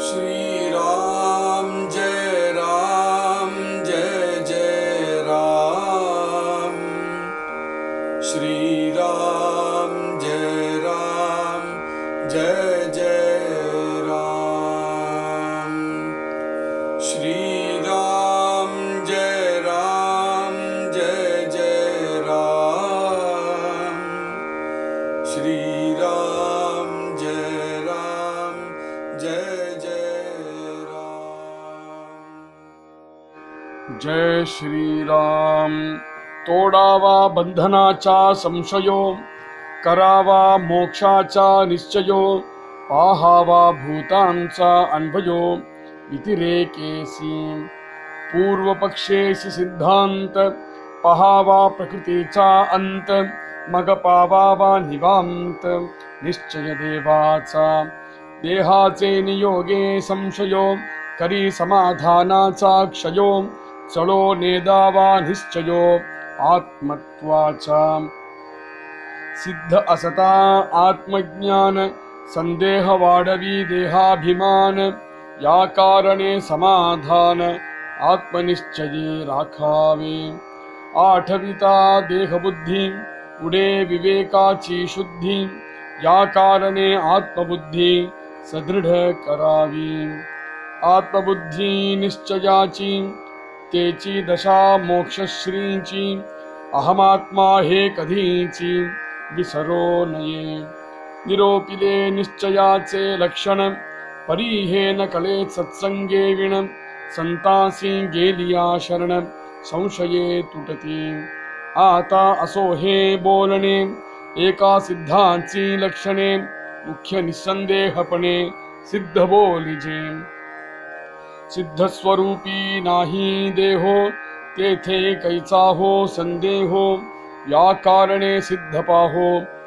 श्री राम जय राम जय जय राम श्री राम जय राम जय जय राम श्री राम जय राम जय जय राम श्री राम जय राम जय जय राम जय श्रीराम तोडावा बंधनाचा संशयो करावा मोक्षाचा निश्चयो पाहावा भूतांचा अन्वयो व्यतिरेकेसी पूर्वपक्षेशी सिद्धांत पहावा प्रकृतीचा अंत मग पावावा निवांत निश्चय देवाचा देहाचे नियोगे संशयो करी समाधानाचा क्षयो चलो नेदावा निश्चयो आत्मत्वाचा सिद्ध असता आत्मज्ञान संदेह वाढवी देहाभिमान या कारणे समाधान आत्मनिश्चयी राखावे आठविता देहबुद्धी पुढे विवेकाची शुद्धी या कारणे आत्मबुद्धी सदृढ करावी आत्मबुद्धी निश्चयाची तेची दशा मोक्षश्रीची अहमात्मा हे कधीची विसरो नये निरोपिले निश्चयाचे लक्षण परी हे न कळे सत्संगे विण संतासी गेलिया शरण संशये तुटती आता असो हे बोलणे एका सिद्धांची लक्षणे मुख्य निसंदेहपणे सिद्ध बोलिजे सिद्ध स्वरूपी नाही देहो तेथे कैचा हो संदेहो या कारणे सिद्ध पाहो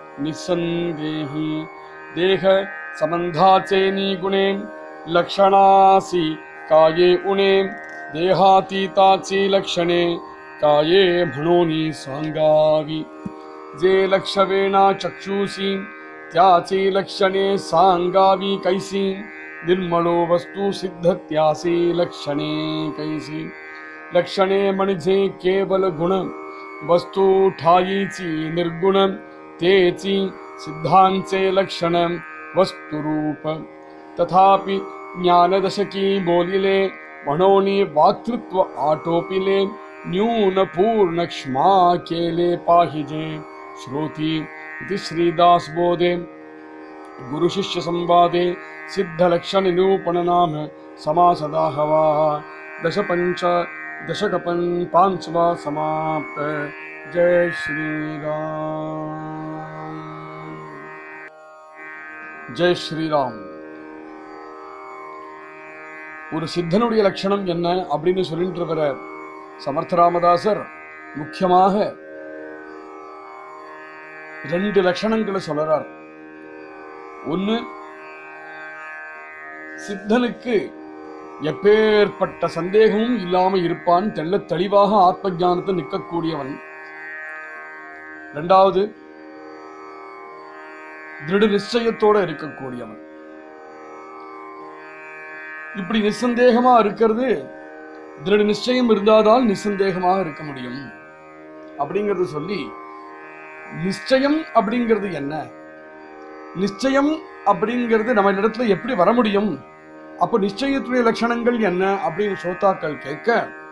निसंदेही देह संबंधाचे निगुणे लक्षणासी काये उणे देहातीताची लक्षणे काये म्हणून सांगावी जे लक्षवेना चक्षुषी त्याची लक्षणे सांगावी कैसी निर्मळो वस्तू सिद्ध त्यासी लक्षणे कैसी लक्षणे म्हणजे केवल गुण वस्तू ठाईची निर्गुण तेची सिद्धांचे लक्षण वस्तुरूप तथापि ज्ञानदशकी बोलिले म्हणून वाक्तृत्व आटोपिले न्यून पूर्ण क्षमा केले पाहिजे श्रोती इति श्रीदास बोधे गुरुशिष्य संवादे सिद्धलक्षण निरूपण नाम समासदा हवा दशपंच दशकपन पांचवा समाप्त जय श्रीराम ஜெய் ஸ்ரீராம் ஒரு சித்தனுடைய லட்சணம் என்ன அப்படின்னு சொல்லிட்டு இருக்கிற சமர்த்த ராமதாசர் முக்கியமாக ரெண்டு லட்சணங்களை சொல்றார் ஒன்னு சித்தனுக்கு எப்பேற்பட்ட சந்தேகமும் இல்லாம இருப்பான் தெள்ள தெளிவாக ஆத்ம ஞானத்தை நிற்கக்கூடியவன் ரெண்டாவது திருட நிச்சயத்தோட இருக்கக்கூடியவன் இப்படி நிசந்தேகமா இருக்கிறது திருட நிச்சயம் இருந்தாதான் நிசந்தேகமாக இருக்க முடியும் அப்படிங்கறது சொல்லி நிச்சயம் அப்படிங்கிறது என்ன நிச்சயம் அப்படிங்கிறது நம்ம இடத்துல எப்படி வர முடியும் அப்ப நிச்சயத்துடைய லட்சணங்கள் என்ன அப்படின்னு சோத்தாக்கள் கேட்க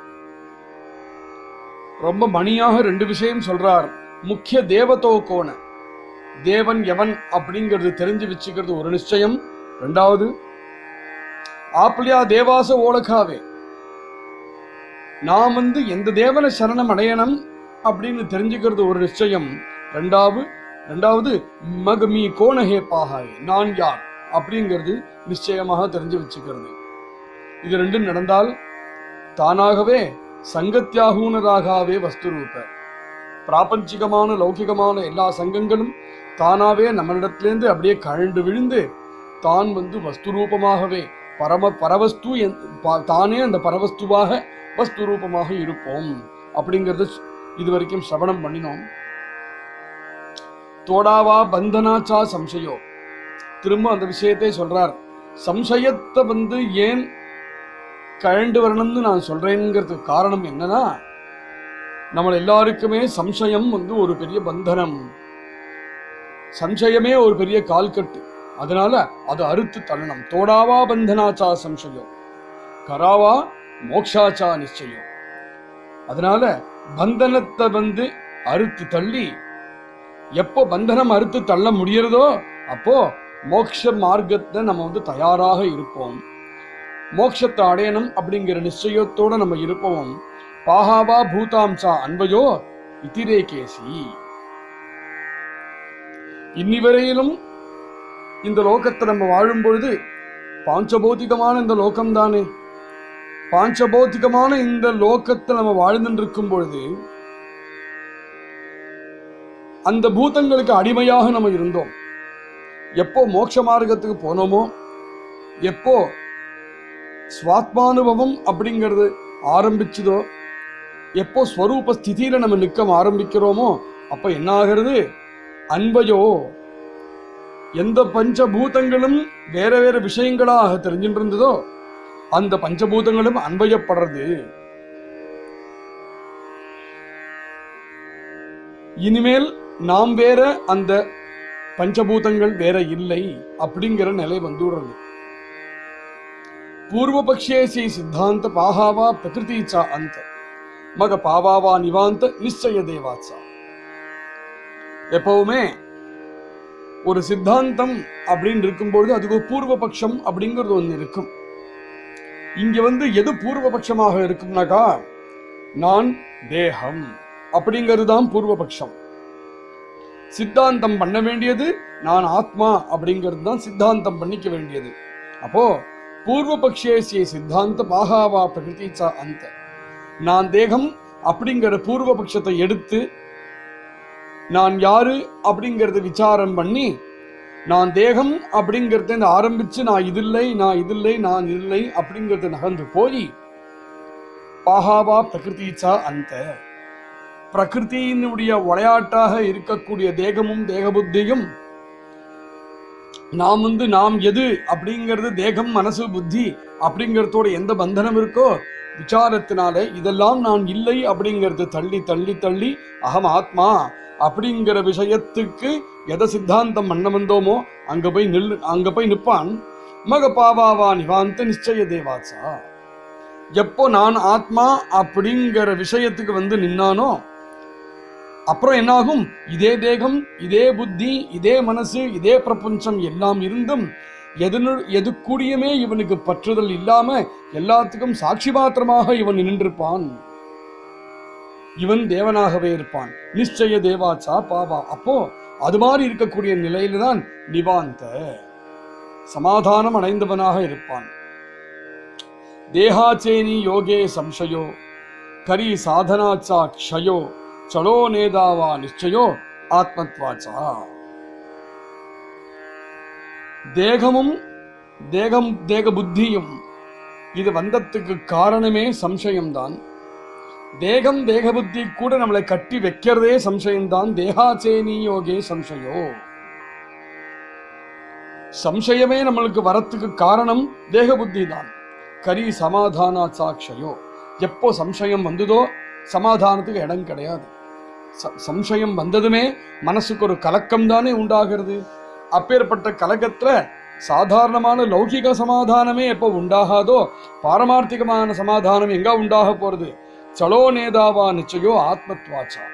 ரொம்ப மணியாக ரெண்டு விஷயம் சொல்றார் முக்கிய தேவதோ கோண தேவன் எவன் அப்படிங்கிறது தெரிஞ்சு வச்சுக்கிறது ஒரு நிச்சயம் ரெண்டாவது ஆப்லியா தேவாச ஓலகாவே நாம் வந்து எந்த தேவனை சரணம் அடையணும் அப்படின்னு தெரிஞ்சுக்கிறது ஒரு நிச்சயம் ரெண்டாவது ரெண்டாவது மகமி கோணஹே பாகாய் நான் யார் அப்படிங்கிறது நிச்சயமாக தெரிஞ்சு வச்சுக்கிறது இது ரெண்டும் நடந்தால் தானாகவே சங்கத்தியாகூனராகவே வஸ்துரூப பிராபஞ்சிகமான லௌகிகமான எல்லா சங்கங்களும் தானாவே நம்மளிடத்திலேருந்து அப்படியே கழண்டு விழுந்து தான் வந்து வஸ்துரூபமாகவே பரம பரவஸ்து என்- பா- தானே அந்த பரவஸ்துவாக வஸ்துரூபமாக இருப்போம் அப்படிங்கிறது இது வரைக்கும் சிரவணம் பண்ணினோம் தோடாவா பந்தனாச்சா சம்சயோ திரும்ப அந்த விஷயத்தை சொல்றார் சம்சயத்தை வந்து ஏன் கழண்டு வரணும்னு நான் சொல்றேங்கிறதுக்கு காரணம் என்னன்னா நம்ம எல்லாருக்குமே சம்சயம் வந்து ஒரு பெரிய பந்தனம் சம்சயமே ஒரு பெரிய கால்கட்டு அதனால அது அறுத்து தள்ளணும் தோடாவா பந்தனாச்சா சம்சயம் கராவா மோக்ஷாச்சா நிச்சயம் அதனால பந்தனத்தை வந்து அறுத்து தள்ளி எப்போ பந்தனம் அறுத்து தள்ள முடியறதோ அப்போ மோட்ச மார்க்கத்தை நம்ம வந்து தயாராக இருப்போம் மோட்சத்தை அடையணும் அப்படிங்கிற நிச்சயத்தோட நம்ம இருப்போம் பாகாவா பூதாம்சா அன்பயோ இத்திரேகேசி இன்னி வரையிலும் இந்த லோகத்தை நம்ம வாழும் பொழுது பாஞ்சபௌதிகமான இந்த லோகம் தானே பாஞ்சபௌதிகமான இந்த லோகத்தை நம்ம வாழ்ந்துட்டு இருக்கும் பொழுது அந்த பூதங்களுக்கு அடிமையாக நம்ம இருந்தோம் எப்போ மோட்ச மார்க்கத்துக்கு போனோமோ எப்போ ஸ்வாத்மானுபவம் அப்படிங்கிறது ஆரம்பிச்சதோ எப்போ ஸ்வரூப ஸ்திதியில நம்ம நிற்க ஆரம்பிக்கிறோமோ அப்ப என்ன ஆகிறது அன்பையோ எந்த பஞ்சபூதங்களும் வேற வேற விஷயங்களாக தெரிஞ்சுட்டு இருந்ததோ அந்த பஞ்சபூதங்களும் அன்பயப்படுறது இனிமேல் நாம் வேற அந்த பஞ்சபூதங்கள் வேற இல்லை அப்படிங்கிற நிலை வந்துடுறது பூர்வபக்ஷேசி சித்தாந்த பாகாவா பிரகிருதிச்சா அந்த மக பாவாவா நிவாந்த நிச்சய தேவாச்சா எப்பவுமே ஒரு சித்தாந்தம் அப்படின்னு இருக்கும்பொழுது அதுக்கு ஒரு பூர்வபக்ஷம் அப்படிங்கிறது ஒன்று இருக்கும் இங்க வந்து எது பூர்வபக்ஷமாக இருக்கும்னாக்கா நான் தேகம் அப்படிங்கிறது தான் பூர்வபக்ஷம் சித்தாந்தம் பண்ண வேண்டியது நான் ஆத்மா அப்படிங்கிறது தான் சித்தாந்தம் பண்ணிக்க வேண்டியது அப்போ பூர்வபக்ஷேசிய சித்தாந்த பாகாவா பிரகிருதிச்சா அந்த நான் தேகம் அப்படிங்கிற பூர்வபக்ஷத்தை எடுத்து நான் யாரு அப்படிங்கறத விசாரம் பண்ணி நான் தேகம் அப்படிங்கறத ஆரம்பிச்சு நான் இதில்லை நான் இதில்லை நான் இல்லை அப்படிங்கறது நகர்ந்து போய் பாகாவா பிரகிருதிச்சா அந்த பிரகிருதியினுடைய விளையாட்டாக இருக்கக்கூடிய தேகமும் தேகபுத்தியும் நாம் வந்து நாம் எது அப்படிங்கிறது தேகம் மனசு புத்தி அப்படிங்கறதோட எந்த பந்தனம் இருக்கோ விசாரத்தினால இதெல்லாம் நான் இல்லை அப்படிங்கறது தள்ளி தள்ளி தள்ளி அகம் ஆத்மா அப்படிங்கிற விஷயத்துக்கு எதை சித்தாந்தம் பண்ண வந்தோமோ அங்க போய் நில்லு அங்க போய் நிப்பான் மக பாவாவா நிவாந்த நிச்சய தேவாச்சா எப்போ நான் ஆத்மா அப்படிங்கிற விஷயத்துக்கு வந்து நின்னானோ அப்புறம் என்னாகும் இதே தேகம் இதே புத்தி இதே மனசு இதே பிரபஞ்சம் எல்லாம் இருந்தும் எதனு எது கூடியுமே இவனுக்கு பற்றுதல் இல்லாம எல்லாத்துக்கும் சாட்சி மாத்திரமாக இவன் நின்றிருப்பான் இவன் தேவனாகவே இருப்பான் நிச்சய தேவாச்சா பாவா அப்போ அது மாதிரி இருக்கக்கூடிய நிலையில தான் நிவாந்த சமாதானம் அடைந்தவனாக இருப்பான் தேகாச்சேனி யோகே சம்சயோ கரி சாதனாச்சா க்ஷயோ சலோ நேதாவா நிச்சயோ ஆத்மத்வாச்சா தேகமும் தேகம் தேக புத்தியும் இது வந்ததுக்கு காரணமே சம்சயம்தான் தேகம் தேக புத்தி கூட நம்மளை கட்டி வைக்கிறதே சம்சயம்தான் தேகாச்சேனி யோகே சம்சயோ சம்சயமே நம்மளுக்கு வரத்துக்கு காரணம் தேக புத்தி தான் கரி சமாதானா சாட்சயோ எப்போ சம்சயம் வந்ததோ சமாதானத்துக்கு இடம் கிடையாது ச- சம்சயம் வந்ததுமே மனசுக்கு ஒரு கலக்கம் தானே உண்டாகிறது அப்பேற்பட்ட கலக்கத்துல சாதாரணமான லௌகிக சமாதானமே எப்போ உண்டாகாதோ பாரமார்த்திகமான சமாதானம் எங்க உண்டாக போறது சலோ நேதாவா நிச்சயோ ஆத்மத்வாச்சா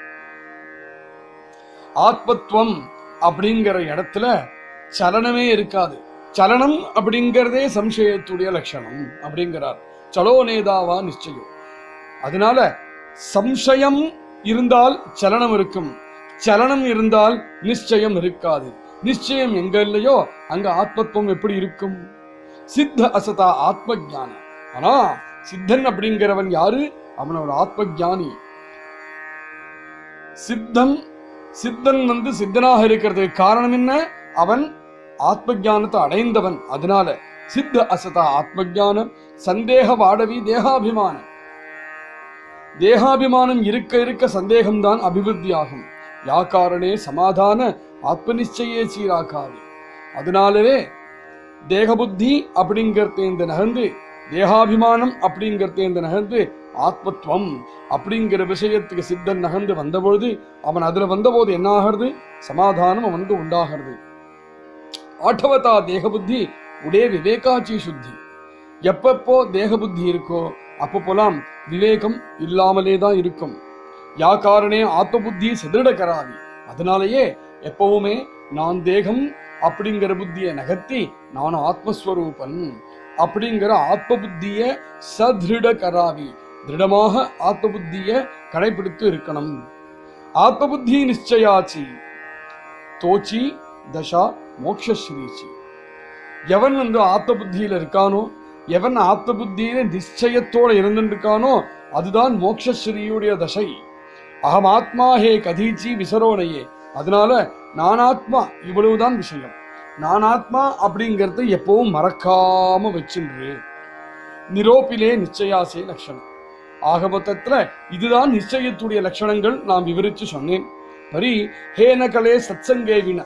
ஆத்மத்துவம் அப்படிங்கிற இடத்துல சலனமே இருக்காது சலனம் அப்படிங்கிறதே சம்சயத்துடைய லட்சணம் அப்படிங்கிறார் சலோ நேதாவா நிச்சயம் அதனால சம்சயம் இருந்தால் சலனம் இருக்கும் சலனம் இருந்தால் நிச்சயம் இருக்காது நிச்சயம் எங்க இல்லையோ அங்க ஆத்மத்துவம் எப்படி இருக்கும் சித்த அசதா ஆத்ம ஞானம் ஆனா சித்தன் அப்படிங்கிறவன் யாரு அவனோட ஆத்ம ஞானி சித்தம் சித்தன் வந்து சித்தனாக இருக்கிறதுக்கு காரணம் என்ன அவன் ஆத்ம ஞானத்தை அடைந்தவன் அதனால சித்த அசதா ஆத்ம ஞானம் சந்தேக வாடவி தேகாபிமானம் தேகாபிமானம் இருக்க இருக்க சந்தேகம்தான் அபிவிருத்தியாகும் யா காரணே சமாதான ஆத்ம நிச்சயே சீராக்காது அதனாலவே தேகபுத்தி அப்படிங்கிறதேந்து நகர்ந்து தேகாபிமானம் அப்படிங்கிறதேந்து நகர்ந்து ஆத்மத்துவம் அப்படிங்கிற விஷயத்துக்கு சித்தன் நகர்ந்து வந்தபொழுது அவன் அதுல வந்தபோது என்ன ஆகிறது சமாதானம் அவனுக்கு உண்டாகிறது ஆட்டவதா தேகபுத்தி உடே விவேகாச்சி சுத்தி எப்பப்போ தேகபுத்தி இருக்கோ அப்பப்போலாம் விவேகம் இல்லாமலே தான் இருக்கும் யா காரணே ஆத்மபுத்தி சிதிருட கராதி அதனாலேயே எப்பவுமே நான் தேகம் அப்படிங்கிற புத்தியை நகர்த்தி நான் ஆத்மஸ்வரூபன் அப்படிங்கிற ஆத்ம புத்திய சதிருட கராவி திருடமாக ஆத்ம புத்திய கடைபிடித்து இருக்கணும் ஆத்ம புத்தி நிச்சயாச்சி தோச்சி தசா மோக்ஷஸ்ரீச்சி எவன் வந்து ஆத்ம புத்தியில இருக்கானோ எவன் ஆத்ம புத்தியில நிச்சயத்தோட இருந்துருக்கானோ அதுதான் மோக்ஷஸ்ரீயுடைய தசை அகம் ஆத்மா ஹே கதீச்சி விசரோனையே அதனால நான் ஆத்மா இவ்வளவுதான் விஷயம் நான் ஆத்மா அப்படிங்கறத எப்பவும் மறக்காம வச்சுன்று நிரோப்பிலே நிச்சயாசே லட்சணம் ஆக மொத்தத்துல இதுதான் நிச்சயத்துடைய லட்சணங்கள் நான் விவரிச்சு சொன்னேன் பரி ஹேனகலே சத்சங்கேவின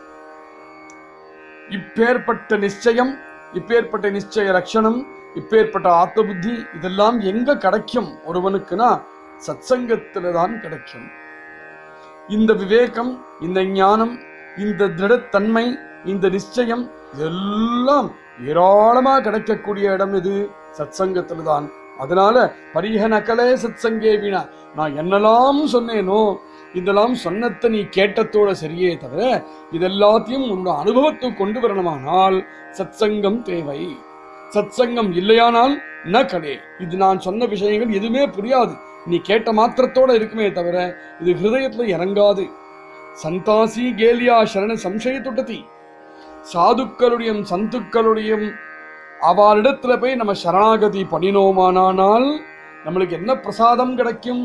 இப்பேற்பட்ட நிச்சயம் இப்பேற்பட்ட நிச்சய லட்சணம் இப்பேற்பட்ட ஆத்ம புத்தி இதெல்லாம் எங்க கிடைக்கும் ஒருவனுக்குனா சத்சங்கத்துல தான் கிடைக்கும் இந்த விவேகம் இந்த ஞானம் இந்த திருடத்தன்மை இந்த நிச்சயம் இதெல்லாம் ஏராளமா கிடைக்கக்கூடிய இடம் இது சத்சங்கத்துல தான் அதனால பரிக நகலே சத்சங்கே வீணா நான் என்னெல்லாம் சொன்னேனோ இதெல்லாம் சொன்னத்தை நீ கேட்டத்தோட சரியே தவிர இதெல்லாத்தையும் உன்னோட அனுபவத்துக்கு கொண்டு வரணுமானால் சத்சங்கம் தேவை சத்சங்கம் இல்லையானால் ந கடே இது நான் சொன்ன விஷயங்கள் எதுவுமே புரியாது நீ கேட்ட மாத்திரத்தோட இருக்குமே தவிர இது ஹிருதயத்துல இறங்காது சந்தாசி கேலியா சரண சம்சய துட்டதி சாதுக்களுடைய சந்துக்களுடைய அவளிடத்துல போய் நம்ம சரணாகதி பண்ணினோமானால் நம்மளுக்கு என்ன பிரசாதம் கிடைக்கும்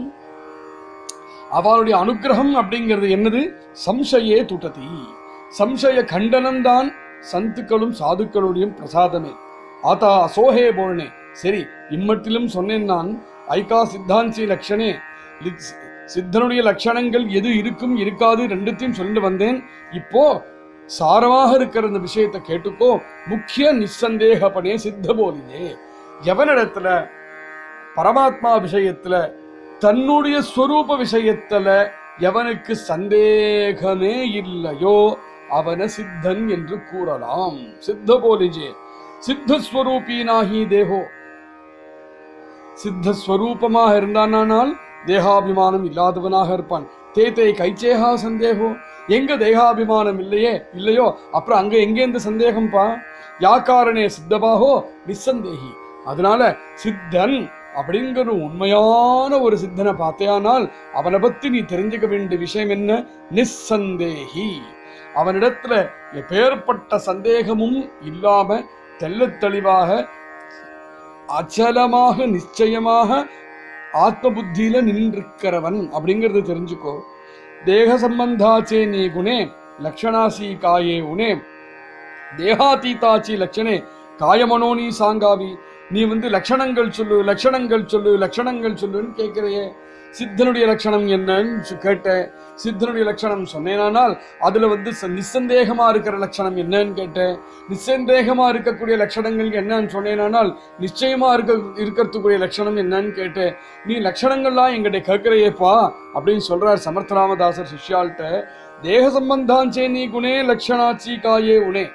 அவளுடைய அனுகிரகம் அப்படிங்கிறது என்னது சம்சயே துட்டதி சம்சய கண்டனம் தான் சந்துக்களும் சாதுக்களுடைய பிரசாதமே ஆதா அசோஹே போல்னே சரி இம்மட்டிலும் சொன்னேன் நான் ஐகா சித்தாந்தி லட்சணே லித்- சித்தனுடைய லட்சணங்கள் எது இருக்கும் இருக்காது ரெண்டுத்தையும் சொல்லிட்டு வந்தேன் இப்போ சாரமாக இருக்கிற இந்த விஷயத்தை கேட்டுக்கோ முக்கிய நிசந்தேகப்பனே சித்த போலியே எவனிடத்துல பரமாத்மா விஷயத்துல தன்னுடைய ஸ்வரூப விஷயத்துல எவனுக்கு சந்தேகமே இல்லையோ அவன சித்தன் என்று கூறலாம் சித்த போலிஜே சித்தஸ்வரூபீனாகி தேகோ சித்தஸ்வரூபமாக இருந்தானால் தேகாபிமானம் இல்லாதவனாக இருப்பான் தே தே கைச்சேகா சந்தேகோ எங்க தேகாபிமானம் இல்லையே இல்லையோ அப்புறம் அங்க எங்க இந்த சந்தேகம்பா யாக்காரனே சித்தபாகோ நிசந்தேகி அதனால சித்தன் அப்படிங்கிற உண்மையான ஒரு சித்தனை பார்த்தேயானால் அவனை பத்தி நீ தெரிஞ்சுக்க வேண்டிய விஷயம் என்ன நிசந்தேகி அவனிடத்துல எப்பேற்பட்ட சந்தேகமும் இல்லாம தெள்ளத் தெளிவாக அச்சலமாக நிச்சயமாக ஆத்ம புத்தியில நின்றிருக்கிறவன் அப்படிங்கறது தெரிஞ்சுக்கோ தேக சம்பந்தாச்சே நீ குணே லக்ஷணாசி காயே உனே தேகாதீதாச்சி லட்சணே காயமனோனி சாங்காவி நீ வந்து லட்சணங்கள் சொல்லு லட்சணங்கள் சொல்லு லட்சணங்கள் சொல்லுன்னு கேட்கிறையே சித்தனுடைய லட்சணம் என்னன்னு சு- கேட்டேன் சித்தனுடைய லட்சணம் சொன்னேனானால் அதுல வந்து ச- நிசந்தேகமா இருக்கிற லட்சணம் என்னன்னு கேட்டேன் நிசந்தேகமா இருக்கக்கூடிய லட்சணங்கள் என்னன்னு சொன்னேனானால் நிச்சயமா இருக்க இருக்கிறதுக்குரிய லட்சணம் என்னன்னு கேட்டேன் நீ லட்சணங்கள்லாம் எங்கிட்ட கேட்கிறையேப்பா அப்படின்னு சொல்றார் சமர்த்தராமதாசர் சிஷ்யாள்கிட்ட தேக சம்பந்தாஞ்சே நீ குணே லட்சணாச்சி காயே உனே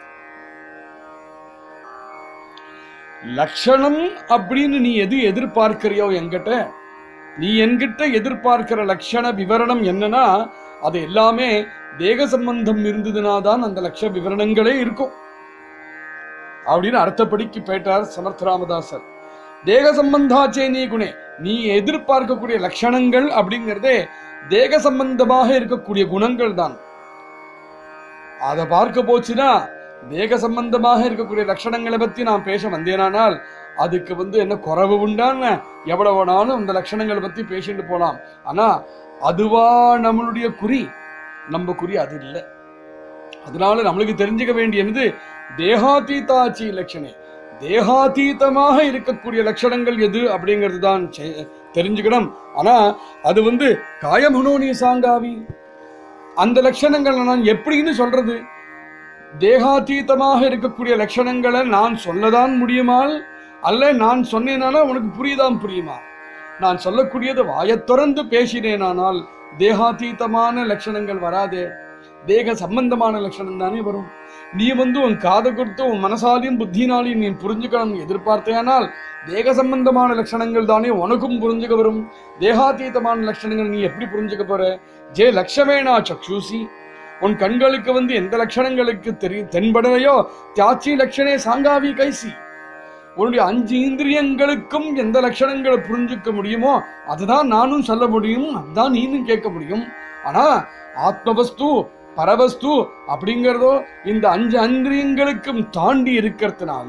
லட்சணம் அப்படின்னு நீ எது எதிர்பார்க்கிறியோ என்கிட்ட நீ என்கிட்ட எதிர்பார்க்கிற லட்சண விவரணம் என்னன்னா அது எல்லாமே தேக சம்பந்தம் இருந்ததுனா தான் அந்த லட்ச விவரணங்களே இருக்கும் அப்படின்னு அர்த்தப்படிக்கு பேட்டார் சமர்த்தராமதாசர் தேக சம்பந்தாச்சே நீ குணே நீ எதிர்பார்க்கக்கூடிய லட்சணங்கள் அப்படிங்கிறதே தேக சம்பந்தமாக இருக்கக்கூடிய குணங்கள் தான் அதை பார்க்க போச்சுன்னா தேக சம்பந்தமாக இருக்கக்கூடிய லட்சணங்களை பத்தி நான் பேச வந்தேனானால் அதுக்கு வந்து என்ன குறைவு உண்டான்னு எவ்வளவு வேணாலும் அந்த லட்சணங்களை பத்தி பேசிட்டு போலாம் ஆனா அதுவா நம்மளுடைய குறி நம்ம குறி அது இல்லை அதனால நம்மளுக்கு தெரிஞ்சுக்க வேண்டியது தேகாதீதாச்சி லட்சணே தேகாதீதமாக இருக்கக்கூடிய லட்சணங்கள் எது அப்படிங்கிறது தான் செ- தெரிஞ்சுக்கணும் ஆனா அது வந்து காயமனோனி சாங்காவி அந்த லட்சணங்கள் நான் எப்படின்னு சொல்றது தேகாதீதமாக இருக்கக்கூடிய லட்சணங்களை நான் சொல்லதான் முடியுமால் அல்ல நான் சொன்னேனால உனக்கு புரியுதான் புரியுமா நான் சொல்லக்கூடியது வாயத் திறந்து பேசினேனானால் தேகாதீதமான லட்சணங்கள் வராதே தேக சம்பந்தமான லட்சணம் தானே வரும் நீ வந்து உன் காதை கொடுத்து உன் மனசாலையும் புத்தினாலையும் நீ புரிஞ்சுக்கணும் எதிர்பார்த்தேனால் தேக சம்பந்தமான லட்சணங்கள் தானே உனக்கும் புரிஞ்சுக்க வரும் தேகாதீதமான லட்சணங்கள் நீ எப்படி புரிஞ்சுக்க போற ஜே லட்சமேனா சக்ஷூசி உன் கண்களுக்கு வந்து எந்த லட்சணங்களுக்கு தெரி தென்படலையோ தியாச்சி லட்சணே சாங்காவி கைசி உன்னுடைய அஞ்சு இந்திரியங்களுக்கும் எந்த லட்சணங்களை புரிஞ்சுக்க முடியுமோ அதுதான் நானும் சொல்ல முடியும் அதுதான் நீனும் கேட்க முடியும் ஆனா ஆத்மவஸ்து பரவஸ்து அப்படிங்கிறதோ இந்த அஞ்சு இந்திரியங்களுக்கும் தாண்டி இருக்கிறதுனால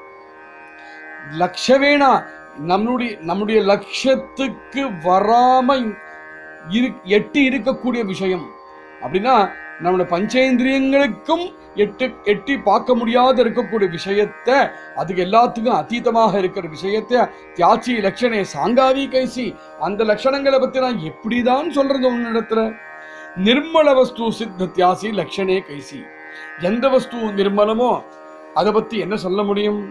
லட்சவேணா நம்மளுடைய நம்முடைய லட்சத்துக்கு வராம இரு எட்டி இருக்கக்கூடிய விஷயம் அப்படின்னா நம்மளோட பஞ்சேந்திரியங்களுக்கும் எட்டு எட்டி பார்க்க முடியாத இருக்கக்கூடிய விஷயத்தை அதுக்கு எல்லாத்துக்கும் அதீதமாக இருக்கிற விஷயத்தை தியாச்சி லட்சணே சாங்காவி கைசி அந்த லட்சணங்களை பத்தி நான் எப்படிதான் சொல்றது உன்னிடத்துல நிர்மல வஸ்து சித்த தியாசி லட்சணே கைசி எந்த வஸ்து நிர்மலமோ அதை பத்தி என்ன சொல்ல முடியும்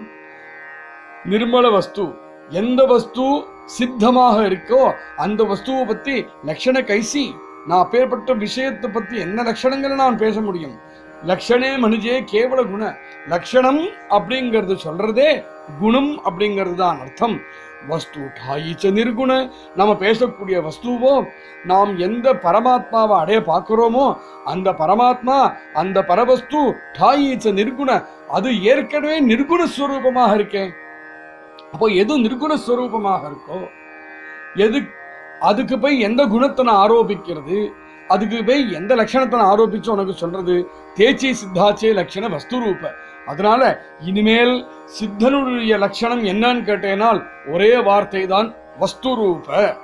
நிர்மல வஸ்து எந்த வஸ்து சித்தமாக இருக்கோ அந்த வஸ்துவை பத்தி லட்சண கைசி நான் அப்பேற்பட்ட விஷயத்தை பத்தி என்ன லட்சணங்களை நான் பேச முடியும் லட்சணே மனுஜே கேவல குண லட்சணம் அப்படிங்கிறது சொல்றதே குணம் அப்படிங்கிறது தான் அர்த்தம் வஸ்து டாயிச்ச நிர்குண நம்ம பேசக்கூடிய வஸ்துவோ நாம் எந்த பரமாத்மாவை அடைய பார்க்கிறோமோ அந்த பரமாத்மா அந்த பரவஸ்து டாயிச்ச நிர்குண அது ஏற்கனவே நிர்குண ஸ்வரூபமாக இருக்கேன் அப்போ எது நிர்குண ஸ்வரூபமாக இருக்கோ எது அதுக்கு போய் எந்த குணத்தை நான் ஆரோபிக்கிறது அதுக்கு போய் எந்த லட்சணத்தை நான் ஆரோபிச்சு உனக்கு சொல்றது தேச்சி சித்தாச்சே லட்சண வஸ்து ரூப அதனால இனிமேல் சித்தனுடைய லட்சணம் என்னன்னு கேட்டேனால் ஒரே வார்த்தை தான் வஸ்து ரூப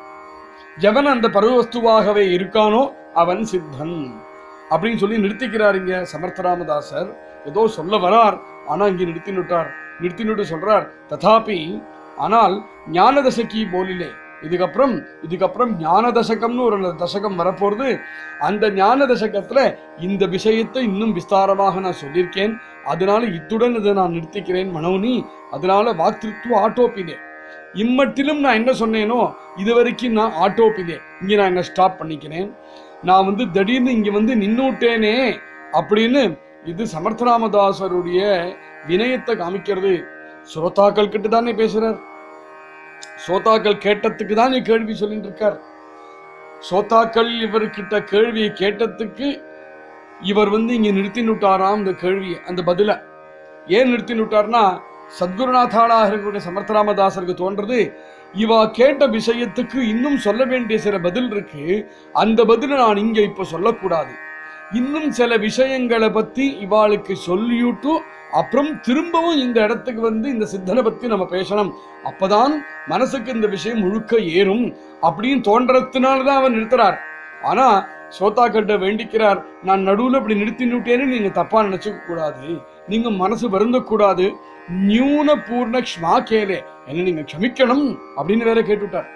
எவன் அந்த பருவஸ்துவாகவே இருக்கானோ அவன் சித்தன் அப்படின்னு சொல்லி நிறுத்திக்கிறார் இங்க சமர்த்தராமதாசர் ஏதோ சொல்ல வரார் ஆனா இங்க நிறுத்தி நிட்டார் நிறுத்தி நிட்டு சொல்றார் ததாபி ஆனால் ஞான தசைக்கு போலிலே இதுக்கப்புறம் இதுக்கப்புறம் ஞான தசகம்னு ஒரு தசகம் வரப்போறது அந்த ஞான தசகத்துல இந்த விஷயத்தை இன்னும் விஸ்தாரமாக நான் சொல்லியிருக்கேன் அதனால இத்துடன் இதை நான் நிறுத்திக்கிறேன் மனோனி அதனால வாக்திருத்துவ ஆட்டோப்பினே இம்மட்டிலும் நான் என்ன சொன்னேனோ இது வரைக்கும் நான் ஆட்டோப்பினே இங்க நான் என்ன ஸ்டாப் பண்ணிக்கிறேன் நான் வந்து திடீர்னு இங்க வந்து நின்னுட்டேனே அப்படின்னு இது சமர்த்தராமதாசருடைய வினயத்தை காமிக்கிறது ஸ்ரோதாக்கள் கிட்ட தானே பேசுறார் சோதாக்கள் கேட்டதுக்கு தான் நீ கேள்வி சொல்லிட்டு இருக்கார் சோதாக்கள் இவர்கிட்ட கேள்வியை கேட்டதுக்கு இவர் வந்து இங்க நிறுத்தி நுட்டாராம் இந்த கேள்வி அந்த பதில ஏன் நிறுத்தி நுட்டார்னா சத்குருநாதாளாக இருக்கக்கூடிய சமர்த்தராமதாசருக்கு தோன்றது இவா கேட்ட விஷயத்துக்கு இன்னும் சொல்ல வேண்டிய சில பதில் இருக்கு அந்த பதில நான் இங்க இப்ப சொல்லக்கூடாது இன்னும் சில விஷயங்களை பத்தி இவாளுக்கு சொல்லிவிட்டு அப்புறம் திரும்பவும் இந்த இடத்துக்கு வந்து இந்த சித்தனை பத்தி நம்ம பேசணும் அப்பதான் மனசுக்கு இந்த விஷயம் முழுக்க ஏறும் அப்படின்னு தோன்றதுனாலதான் அவன் நிறுத்துறார் ஆனா சோதாக்கிட்ட வேண்டிக்கிறார் நான் நடுவுல இப்படி நிறுத்தி நிட்டேன்னு நீங்க தப்பா நினைச்சுக்க கூடாது நீங்க மனசு வருந்தக்கூடாது நியூன பூர்ண க்ஷ்மா கேலே என்ன நீங்க க்ஷமிக்கணும் அப்படின்னு வேற கேட்டுட்டார்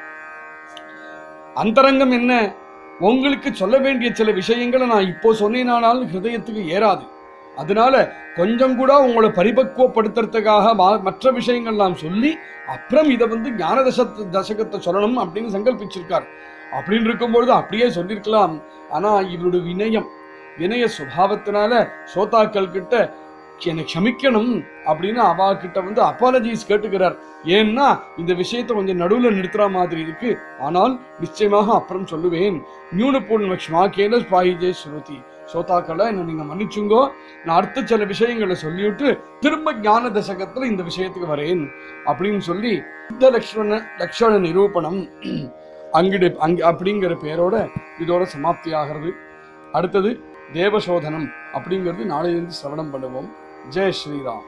அந்தரங்கம் என்ன உங்களுக்கு சொல்ல வேண்டிய சில விஷயங்களை நான் இப்போ சொன்னேனானால் ஹிருதயத்துக்கு ஏறாது அதனால கொஞ்சம் கூட உங்களை பரிபக்குவப்படுத்துறதுக்காக மா- மற்ற விஷயங்கள் நான் சொல்லி அப்புறம் இதை வந்து ஞான தசத்து தசகத்தை சொல்லணும் அப்படின்னு சங்கல்பிச்சிருக்கார் அப்படின்னு இருக்கும்பொழுது அப்படியே சொல்லியிருக்கலாம் ஆனா இவருடைய வினயம் வினய சுபாவத்தினால சோதாக்கள் கிட்ட என்னை க்ஷமிக்கணும் அப்படின்னு அவா கிட்ட வந்து அப்பாலஜிஸ் கேட்டுக்கிறார் ஏன்னா இந்த விஷயத்தை கொஞ்சம் நடுவுல நிறுத்துற மாதிரி இருக்கு ஆனால் நிச்சயமாக அப்புறம் சொல்லுவேன் நியூனபூர்ண க்ஷ்மாக்கேன ஸ்வாயிஜே ஸ்ருதி சோதாக்களை என்ன நீங்க மன்னிச்சுங்கோ நான் அடுத்த சில விஷயங்களை சொல்லிவிட்டு திரும்ப ஞான தசகத்துல இந்த விஷயத்துக்கு வரேன் அப்படின்னு சொல்லி சித்த லக்ஷ்மண லக்ஷண நிரூபணம் அங்கிடு அங்க அப்படிங்கிற பேரோட இதோட சமாப்தி ஆகிறது அடுத்தது தேவசோதனம் அப்படிங்கிறது நாளையிலிருந்து சிரவணம் பண்ணுவோம் ஜெய் ஸ்ரீராம்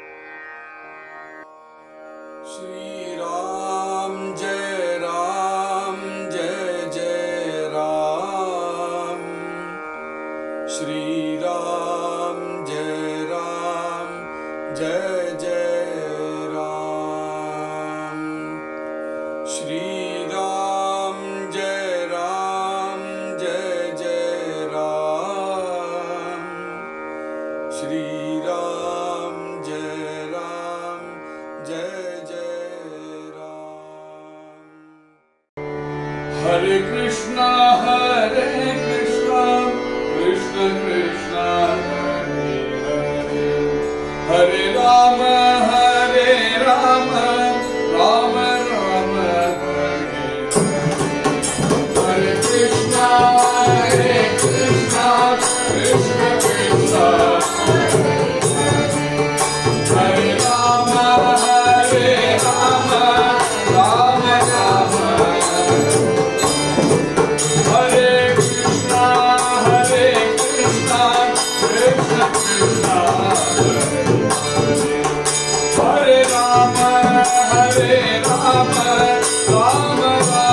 श्री राम जय राम जय जय राम श्री राम जय राम जय जय राम श्री राम जय राम जय जय Ram Hare Krishna, Hare Krishna, Krishna Krishna, Hare Hare. Hare Rama, Hare Rama, Rama Rama, Hare Hare Krishna, Hare Krishna, Krishna Krishna, Hare Rama, Hare Rama, Rama Rama, Hare Krishna, Hare Krishna, Krishna Krishna, Hare Rama, Hare Rama, Rama Rama.